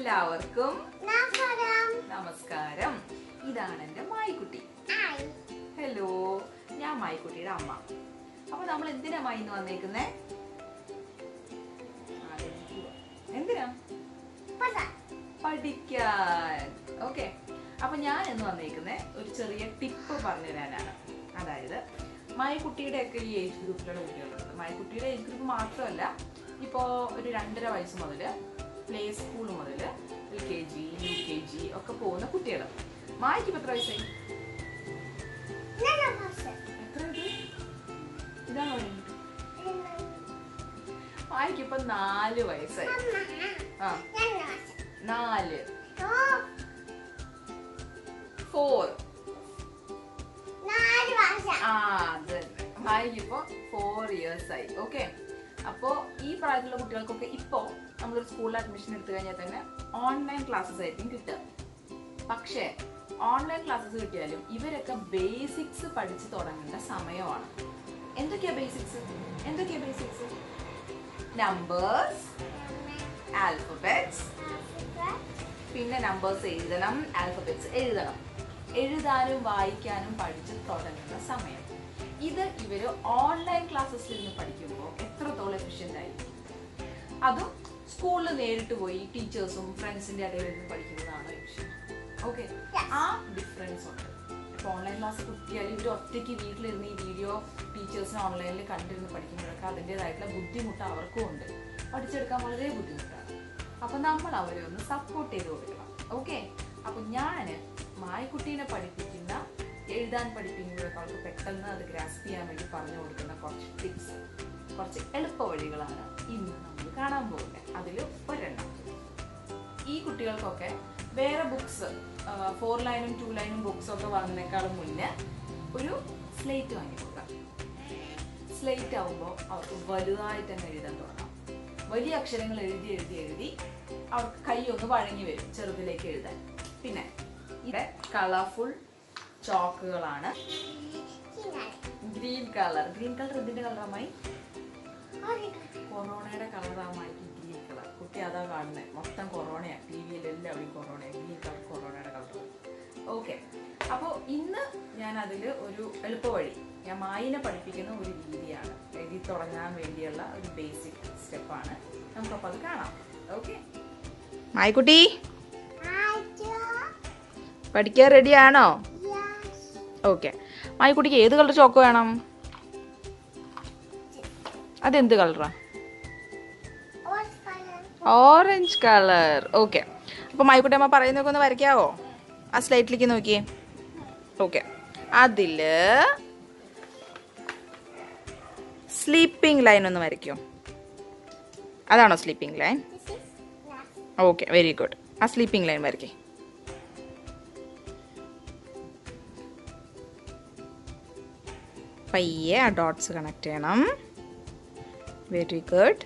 എല്ലാവർക്കും നമസ്കാരം നമസ്കാരം ഇതാണ് എൻ്റെ മായിക്കുട്ടി ഹായ് ഹലോ ഞാൻ മായിക്കുട്ടിയുടെ അമ്മ അപ്പൊ നമ്മൾ എന്തിനാ മായി ഇന്ന് വന്നേക്കുന്നേ ആലോചിക്കുവാ. എന്തിനാ പസ പഠിക്കാൻ ഓക്കെ അപ്പൊ ഞാൻ എന്ന് വന്നേക്കുന്നേ ഒരു ചെറിയ ടിപ്പ് പറഞ്ഞു തരാനാണ് അതായത് മായക്കുട്ടിയുടെ ഒക്കെ ഈ ഏജ് ഗ്രൂപ്പിലുള്ള കുട്ടികളുണ്ട് മായക്കുട്ടിയുടെ ഏജ് ഗ്രൂപ്പ് മാത്രമല്ല ഇപ്പോൾ ഒരു രണ്ടര വയസ്സ് മുതൽ പ്ലേ സ്കൂൾ മുതൽ L K G U K G ഒക്കെ പോകുന്ന കുട്ടികൾ മായക്ക് ഇപ്പൊ എത്ര വയസ്സായി നല്ല പസ എത്ര ഇത് ഇതാണോ മായക്ക് ഇപ്പൊ നാല് വയസ്സായി ആ നല്ല പസ നാല് ഓ ഫോർ നാല് പസ ആ അത് മായിക്ക് ഇപ്പോ ഫോർ ഇയേഴ്സ് ആയി ഓക്കെ അപ്പോ ഈ പ്രായത്തിലുള്ള കുട്ടികൾക്കൊക്കെ ഇപ്പോ നമ്മളൊരു സ്കൂളിൽ അഡ്മിഷൻ എടുത്തു കഴിഞ്ഞാൽ തന്നെ ഓൺലൈൻ ക്ലാസ്സസ് ആയിരിക്കും കിട്ടുക പക്ഷേ ഓൺലൈൻ ക്ലാസ്സസ് കിട്ടിയാലും ഇവരൊക്കെ ബേസിക്സ് പഠിച്ചു തുടങ്ങേണ്ട സമയമാണ് എന്തൊക്കെയാ ബേസിക്സ് എന്തൊക്കെയാ ബേസിക്സ് നമ്പേഴ്സ് ആൽഫബറ്റ്സ് പിന്നെ നമ്പേഴ്സ് എഴുതണം ആൽഫബറ്റ്സ് എഴുതണം എഴുതാനും വായിക്കാനും പഠിച്ച് തുടങ്ങുന്ന സമയം ഇത് ഇവര് ഓൺലൈൻ ക്ലാസ്സസിൽ ഇരുന്ന് പഠിക്കുമ്പോൾ എത്രത്തോളം എഫിഷ്യൻ്റ് ആയിരിക്കും അതും സ്കൂളിൽ നേരിട്ട് പോയി ടീച്ചേഴ്സും ഫ്രണ്ട്സിന്റെ ഇടയിൽ ഇരുന്ന് പഠിക്കുന്നതാണ് എഫിഷ്യൻ ഓക്കെ ആ ഡിഫറൻസ് ഉണ്ട് ഇപ്പോൾ ഓൺലൈൻ ക്ലാസ് കിട്ടിയാൽ ഇവർ ഒറ്റയ്ക്ക് വീട്ടിലിരുന്ന് ഈ വീഡിയോ ടീച്ചേഴ്സിന് ഓൺലൈനിൽ കണ്ടിരുന്ന് പഠിക്കുമ്പോഴൊക്കെ അതിൻ്റെതായിട്ടുള്ള ബുദ്ധിമുട്ട് അവർക്കും ഉണ്ട് പഠിച്ചെടുക്കാൻ വളരെ ബുദ്ധിമുട്ടാണ് അപ്പൊ നമ്മൾ അവരെ ഒന്ന് സപ്പോർട്ട് ചെയ്ത് കൊടുക്കണം ഓക്കെ അപ്പൊ ഞാൻ മായക്കുട്ടീനെ പഠിപ്പിക്കുന്ന എഴുതാൻ പഠിപ്പിക്കുന്നവർക്ക് അവർക്ക് പെട്ടെന്ന് അത് ഗ്രാസ്പ് ചെയ്യാൻ വേണ്ടി പറഞ്ഞു കൊടുക്കുന്ന കുറച്ച് ടിപ്സ് കുറച്ച് എളുപ്പ വഴികളാണ് ഇന്ന് നമ്മൾ കാണാൻ പോകുന്നത് അതിൽ ഒരെണ്ണം ഈ കുട്ടികൾക്കൊക്കെ വേറെ ബുക്സ് ഫോർ ലൈനും ടു ലൈനും ബുക്സ് ഒക്കെ വാങ്ങുന്നേക്കാളും മുന്നേ ഒരു സ്ലേറ്റ് വാങ്ങി കൊടുക്കാം സ്ലേറ്റ് ആവുമ്പോൾ അവർക്ക് വലുതായിട്ട് തന്നെ എഴുതാൻ തുടങ്ങാം വലിയ അക്ഷരങ്ങൾ എഴുതി എഴുതി എഴുതി അവർക്ക് കൈ ഒന്ന് വഴങ്ങി വരും ചെറുതിലേക്ക് എഴുതാൻ പിന്നെ ഇത് കളർഫുൾ ചോക്കുകളാണ് ഗ്രീൻ കളർ ഗ്രീൻ കളർ എന്തിന്റെ കളറാമായി കൊറോണയുടെ കളറാമായി ഗ്രീൻ കളർ കുട്ടി അതാ കാണുന്നത് മൊത്തം കൊറോണയാ ടി വിയിൽ എല്ലാവരും കൊറോണ ഗ്രീൻ കളർ കൊറോണയുടെ കളർ ഓക്കെ അപ്പോൾ ഇന്ന് ഞാൻ അതിൽ ഒരു എളുപ്പ വഴി ഞാൻ മായിനെ പഠിപ്പിക്കുന്ന ഒരു രീതിയാണ് എഴുതി തുടങ്ങാൻ വേണ്ടിയുള്ള ഒരു ബേസിക് സ്റ്റെപ്പാണ് നമുക്കപ്പോൾ അത് കാണാം ഓക്കെ മായിക്കുട്ടി പഠിക്കാൻ റെഡിയാണോ ഓക്കെ മായിക്കുട്ടിക്ക് ഏത് കളർ ചോക്ക് വേണം അതെന്ത് കളറാ ഓറഞ്ച് കളർ ഓക്കെ അപ്പോൾ മായിക്കുട്ടി അമ്മ പറയുന്നതൊക്കെ ഒന്ന് വരയ്ക്കാവോ ആ സ്ലൈറ്റിലേക്ക് നോക്കിയേ ഓക്കെ അതിൽ സ്ലീപ്പിംഗ് ലൈൻ ഒന്ന് വരയ്ക്കോ അതാണോ sleeping line okay very good ആ സ്ലീപ്പിംഗ് ലൈൻ വരയ്ക്കേ പയ്യെ ആ ഡോട്ട്സ് കണക്ട് ചെയ്യണം വെരി ഗുഡ്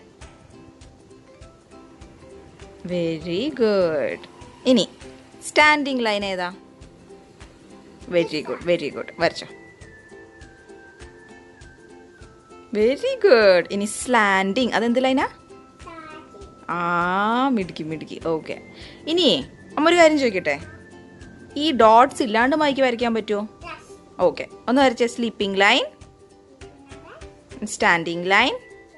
വെരി ഗുഡ് ഇനി സ്റ്റാൻഡിങ് ലൈൻ ഏതാ വെരി ഗുഡ് വെരി ഗുഡ് വരച്ചോ വെരി ഗുഡ് ഇനി സ്ലാൻഡിങ് അതെന്ത് ലൈനാ ആ മിടുക്കി മിടുക്കി ഓക്കെ ഇനി അമ്മ ഒരു കാര്യം ചോദിക്കട്ടെ ഈ ഡോട്ട്സ് ഇല്ലാണ്ട് മൈക്ക് വരയ്ക്കാൻ പറ്റുമോ ഓക്കെ ഒന്ന് വരച്ചേ sleeping line standing line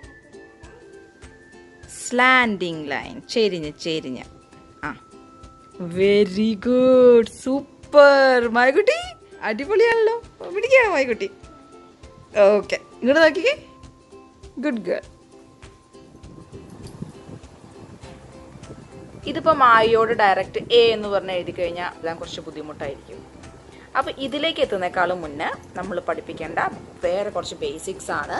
slanting line ചെരിഞ്ഞ് ചെരിഞ്ഞ് ആ വെരി ഗുഡ് സൂപ്പർ മായക്കുട്ടി അടിപൊളിയാണല്ലോ പിടിക്കാം മായക്കുട്ടി ഓക്കെ ഇങ്ങോട്ട് നോക്കിക്കേ ഗുഡ് ഗേൾ ഇതിപ്പോൾ മായയോട് ഡയറക്റ്റ് എ എന്ന് പറഞ്ഞ് എഴുതി കഴിഞ്ഞാൽ എല്ലാം കുറച്ച് ബുദ്ധിമുട്ടായിരിക്കും അപ്പോൾ ഇതിലേക്ക് എത്തുന്നേക്കാളും മുന്നേ നമ്മൾ പഠിപ്പിക്കേണ്ട വേറെ കുറച്ച് ബേസിക്സ് ആണ്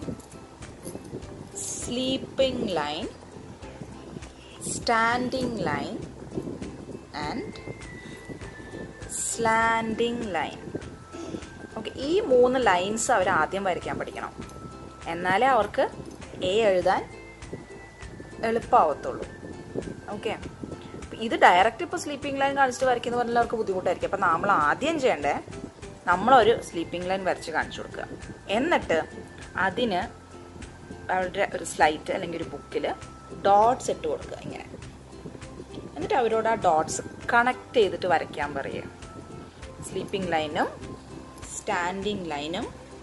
sleeping line standing line and slanting line okay ഈ മൂന്ന് ലൈൻസ് അവർ ആദ്യം വരയ്ക്കാൻ പഠിക്കണം എന്നാലേ അവർക്ക് എ എഴുതാൻ എളുപ്പമാവത്തുള്ളൂ ഓക്കെ ഇത് ഡയറക്റ്റ് ഇപ്പോൾ സ്ലീപ്പിംഗ് ലൈൻ കാണിച്ചിട്ട് വരയ്ക്കുന്ന പറഞ്ഞാൽ അവർക്ക് ബുദ്ധിമുട്ടായിരിക്കും അപ്പം നമ്മൾ ആദ്യം ചെയ്യേണ്ടേ നമ്മളൊരു സ്ലീപ്പിംഗ് ലൈൻ വരച്ച് കാണിച്ചു കൊടുക്കുക എന്നിട്ട് അതിന് അവരുടെ ഒരു സ്ലൈറ്റ് അല്ലെങ്കിൽ ഒരു ബുക്കിൽ ഡോട്ട്സ് ഇട്ട് കൊടുക്കുക ഇങ്ങനെ എന്നിട്ട് അവരോട് ആ ഡോട്ട്സ് കണക്ട് ചെയ്തിട്ട് വരയ്ക്കാൻ പറയുക സ്ലീപ്പിംഗ് ലൈനും സ്റ്റാൻഡിങ് ലൈനും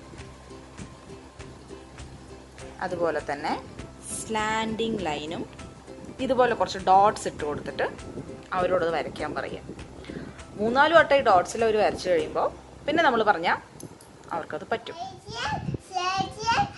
അതുപോലെ തന്നെ സ്ലാൻഡിങ് ലൈനും ഇതുപോലെ കുറച്ച് ഡോട്ട്സ് ഇട്ട് കൊടുത്തിട്ട് അവരോടത് വരയ്ക്കാൻ പറയുക മൂന്നാല് വട്ടം ഈ ഡോട്ട്സിൽ അവർ വരച്ചു കഴിയുമ്പോൾ പിന്നെ നമ്മൾ പറഞ്ഞാൽ അവർക്കത് പറ്റും ചേച്ചി ചേച്ചി